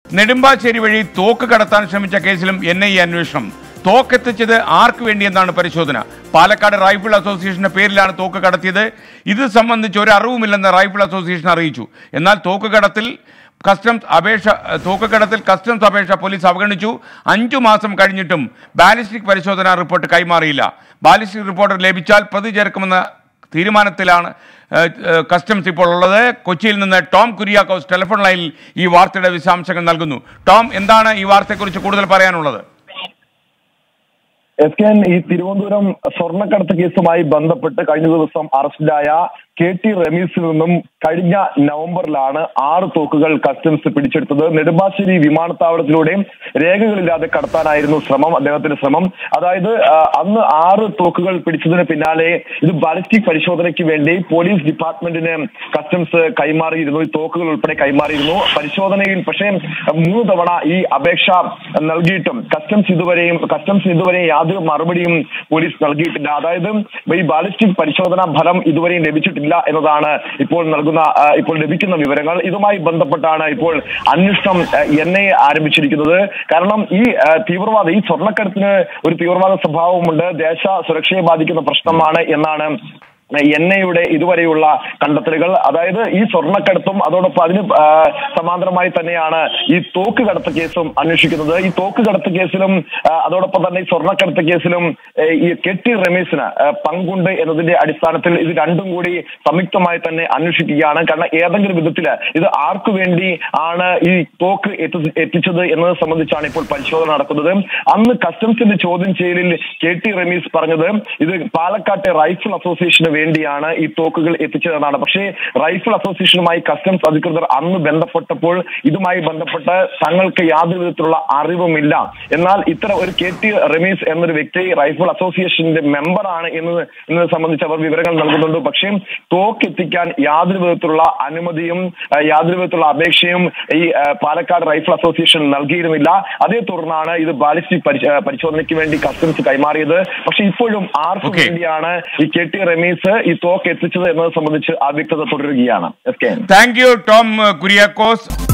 നെടുമ്പാശ്ശേരി വഴി തോക്ക് കടത്താൻ ശ്രമിച്ച കേസിലും എൻ ഐ എ അന്വേഷണം തോക്കെത്തിച്ചത് ആർക്ക് വേണ്ടിയെന്നാണ് പരിശോധന പാലക്കാട് റൈഫിൾ അസോസിയേഷന്റെ പേരിലാണ് തോക്ക് കടത്തിയത് ഇത് സംബന്ധിച്ച് ഒരു അറിവുമില്ലെന്ന് റൈഫിൾ അസോസിയേഷൻ അറിയിച്ചു എന്നാൽ തോക്ക് കടത്തിൽ കസ്റ്റംസ് അപേക്ഷ തോക്ക് കടത്തിൽ കസ്റ്റംസ് അപേക്ഷ പോലീസ് അവഗണിച്ചു അഞ്ചു മാസം കഴിഞ്ഞിട്ടും ബാലിസ്റ്റിക് പരിശോധനാ റിപ്പോർട്ട് കൈമാറിയില്ല ബാലിസ്റ്റിക് റിപ്പോർട്ട് ലഭിച്ചാൽ പ്രതി ചേർക്കുമെന്ന തീരുമാനത്തിലാണ് ഏഹ്, ഏഹ്, കസ്റ്റംസ് ഇപ്പോൾ ഉള്ളത് കൊച്ചിയിൽ നിന്ന് ടോം കുര്യാക്കോസ് ടെലിഫോൺ ലൈനിൽ ഈ വാർത്തയുടെ വിശദാംശങ്ങൾ നൽകുന്നു ടോം എന്താണ് ഈ വാർത്തയെക്കുറിച്ച് കൂടുതൽ പറയാനുള്ളത് എസ് കെ എൻ ഈ തിരുവനന്തപുരം സ്വർണ്ണക്കടത്ത് കേസുമായി ബന്ധപ്പെട്ട് കഴിഞ്ഞ ദിവസം അറസ്റ്റിലായ കെ ടി റമീസിൽ നിന്നും കഴിഞ്ഞ നവംബറിലാണ് ആറ് തോക്കുകൾ കസ്റ്റംസ് പിടിച്ചെടുത്തത് നെടുമ്പാശ്ശേരി വിമാനത്താവളത്തിലൂടെ രേഖകളില്ലാതെ കടത്താനായിരുന്നു ശ്രമം അദ്ദേഹത്തിന്റെ ശ്രമം അതായത് ആ, അന്ന് ആറ് തോക്കുകൾ പിടിച്ചതിന് പിന്നാലെ ഇത് ബാലിസ്റ്റിക് പരിശോധനയ്ക്ക് വേണ്ടി പോലീസ് ഡിപ്പാർട്ട്മെന്റിന് കസ്റ്റംസ് കൈമാറിയിരുന്നു ഈ തോക്കുകൾ ഉൾപ്പെടെ കൈമാറിയിരുന്നു പരിശോധനയിൽ പക്ഷേ മൂന്ന് തവണ ഈ അപേക്ഷ നൽകിയിട്ടും കസ്റ്റംസ് ഇതുവരെയും കസ്റ്റംസ് ഇതുവരെയും യാതൊരു മറുപടിയും പോലീസ് നൽകിയിട്ടില്ല അതായത് ഈ ബാലിസ്റ്റിക് പരിശോധനാ ഫലം ഇതുവരെയും ലഭിച്ചിട്ടില്ല എന്നതാണ് ഇപ്പോൾ നൽകുന്ന ആ, ഇപ്പോൾ ലഭിക്കുന്ന വിവരങ്ങൾ ഇതുമായി ബന്ധപ്പെട്ടാണ് ഇപ്പോൾ അന്വേഷണം എൻ ഐ ആരംഭിച്ചിരിക്കുന്നത് കാരണം ഈ ആ, തീവ്രവാദ ഈ സ്വർണ്ണക്കടത്തിന് ഒരു തീവ്രവാദ സ്വഭാവമുണ്ട് ദേശ സുരക്ഷയെ ബാധിക്കുന്ന പ്രശ്നമാണ് എന്നാണ് എൻ ഐയുടെ ഇതുവരെയുള്ള കണ്ടെത്തലുകൾ അതായത് ഈ സ്വർണ്ണക്കടത്തും അതോടൊപ്പം അതിന് ആ, സമാന്തരമായി തന്നെയാണ് ഈ തോക്ക് കടത്ത് കേസും അന്വേഷിക്കുന്നത് ഈ തോക്ക് കടത്ത് കേസിലും ആ, അതോടൊപ്പം തന്നെ ഈ സ്വർണ്ണക്കടത്ത് കേസിലും ഏ, ഈ കെട്ടി റമീസിന് ആ, പങ്കുണ്ട് എന്നതിന്റെ അടിസ്ഥാനത്തിൽ ഇത് രണ്ടും കൂടി സംയുക്തമായി തന്നെ അന്വേഷിക്കുകയാണ് കാരണം ഏതെങ്കിലും വിധത്തില് ഇത് ആർക്കു വേണ്ടി ആണ് ഈ തോക്ക് എത്തി- എത്തിച്ചത് എന്നത് സംബന്ധിച്ചാണ് ഇപ്പോൾ പരിശോധന നടക്കുന്നത് അന്ന് കസ്റ്റംസിന്റെ ചോദ്യം ചെയ്യലിൽ കെ ടി റമീസ് പറഞ്ഞത് ഇത് പാലക്കാട്ടെ റൈഫിൾ അസോസിയേഷന് വേണ്ടിയാണ് ഈ തോക്കുകൾ എത്തിച്ചതെന്നാണ് പക്ഷേ റൈഫിൾ അസോസിയേഷനുമായി കസ്റ്റംസ് അധികൃതർ അന്ന് ബന്ധപ്പെട്ടപ്പോൾ ഇതുമായി ബന്ധപ്പെട്ട് തങ്ങൾക്ക് യാതൊരു വിധത്തിലുള്ള അറിവുമില്ല എന്നാൽ ഇത്തരം ഒരു കെ ടി റമീസ് എന്നൊരു വ്യക്തി റൈഫിൾ അസോസിയേഷന്റെ മെമ്പറാണ് എന്നത് എന്നത് സംബന്ധിച്ച് അവർ വിവരങ്ങൾ നൽകുന്നുണ്ട് പക്ഷേ തോക്ക് എത്തിക്കാൻ യാതൊരു വിധത്തിലുള്ള അനുമതിയും ആ, യാതൊരു വിധത്തിലുള്ള അപേക്ഷയും ഈ ആ, പാലക്കാട് റൈഫിൾ അസോസിയേഷൻ നൽകിയിരുന്നില്ല അതേ തുടർന്നാണ് ഇത് ബാലിസ്റ്റിക് പരിശ- ആ, പരിശോധനയ്ക്ക് വേണ്ടി കസ്റ്റംസ് കൈമാറിയത് പക്ഷെ ഇപ്പോഴും ആർക്ക് Okay. വേണ്ടിയാണ് ഈ കെ ടി റമീസ് ഈ തോക്ക് എത്തിച്ചത് എന്നത് സംബന്ധിച്ച് അവ്യക്തത തുടരുകയാണ് S K thank you Tom Kuriakose